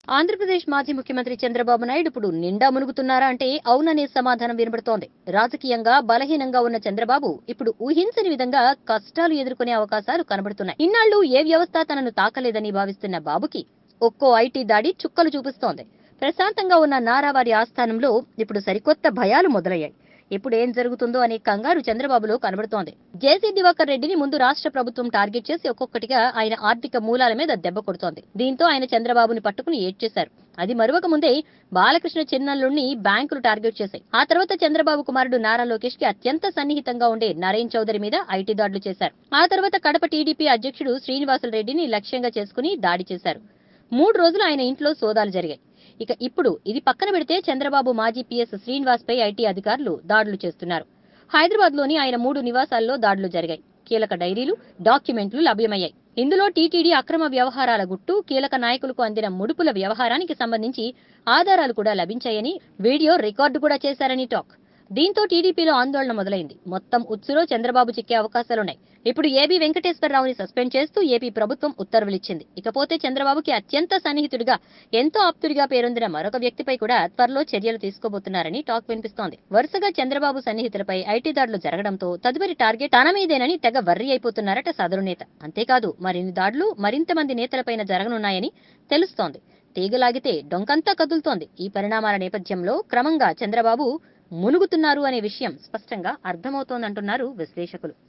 ఆంధ్రప్రదేశ్ మాజీ ముఖ్యమంత్రి చంద్రబాబు నాయుడు ఇప్పుడు నిండా మునుగుతున్నారా అంటే అవుననే సమాధానం వినబడుతోంది రాజకీయంగా బలహీనంగా ఉన్న చంద్రబాబు ఇప్పుడు ఊహించని విధంగా కష్టాలు ఎదుర్కొనే అవకాశాలు కనబడుతున్నాయి ఇన్నాళ్లు ఏ వ్యవస్థ తనను తాకలేదని భావిస్తున్న బాబుకి ఒక్కో ఐటీ దాడి చుక్కలు చూపిస్తోంది ప్రశాంతంగా ఉన్న నారావారి ఆస్థానంలో ఇప్పుడు సరికొత్త భయాలు మొదలయ్యాయి ఇప్పుడు ఏం జరుగుతుందో అనే కంగారు చంద్రబాబులో కనబడుతోంది జేసీ దివాకర్ రెడ్డిని ముందు రాష్ట్ర ప్రభుత్వం టార్గెట్ చేసి ఒక్కొక్కటిగా ఆయన ఆర్థిక మూలాల మీద దెబ్బ కొడుతోంది దీంతో ఆయన చంద్రబాబుని పట్టుకుని ఏడ్చేశారు అది మరొక ముందే బాలకృష్ణ చిన్నల్లుడిని బ్యాంకులు టార్గెట్ చేశాయి ఆ తర్వాత చంద్రబాబు కుమారుడు నారా లోకేష్ కి అత్యంత సన్నిహితంగా ఉండే నరేన్ చౌదరి మీద ఐటీ దాడులు చేశారు ఆ తర్వాత కడప టీడీపీ అధ్యక్షుడు శ్రీనివాసులు రెడ్డిని లక్ష్యంగా చేసుకుని దాడి చేశారు మూడు రోజులు ఆయన ఇంట్లో సోదాలు జరిగాయి ఇక ఇప్పుడు ఇది పక్కన పెడితే చంద్రబాబు మాజీ పీఎస్ శ్రీనివాస్ పై ఐటీ అధికారులు దాడులు చేస్తున్నారు హైదరాబాద్ లోని ఆయన మూడు నివాసాల్లో దాడులు జరిగాయి కీలక డైరీలు డాక్యుమెంట్లు లభ్యమయ్యాయి ఇందులో టీటీడీ అక్రమ వ్యవహారాల గుట్టు కీలక నాయకులకు అందిన ముడుపుల వ్యవహారానికి సంబంధించి ఆధారాలు కూడా లభించాయని వీడియో రికార్డు కూడా చేశారని టాక్ దీంతో టీడీపీలో ఆందోళన మొదలైంది మొత్తం ఉచ్చులో చంద్రబాబు చిక్కే అవకాశాలున్నాయి ఇప్పుడు ఏబీ వెంకటేశ్వరరావుని సస్పెండ్ చేస్తూ ఏపీ ప్రభుత్వం ఉత్తర్వులిచ్చింది ఇకపోతే చంద్రబాబుకి అత్యంత సన్నిహితుడిగా ఎంతో ఆప్తుడిగా పేరొందిన మరొక వ్యక్తిపై కూడా త్వరలో చర్యలు తీసుకోబోతున్నారని టాక్ వినిపిస్తోంది వరుసగా చంద్రబాబు సన్నిహితులపై ఐటీ దాడులు జరగడంతో తదుపరి టార్గెట్ తన మీదేనని తెగ వర్రీ అయిపోతున్నారట సదరు నేత అంతేకాదు మరిన్ని దాడులు మరింత మంది నేతలపైన జరగనున్నాయని తెలుస్తోంది తీగలాగితే డొంకంతా కదులుతోంది ఈ పరిణామాల నేపథ్యంలో క్రమంగా చంద్రబాబు మునుగుతున్నారు అనే విషయం స్పష్టంగా అర్థమవుతోందంటున్నారు విశ్లేషకులు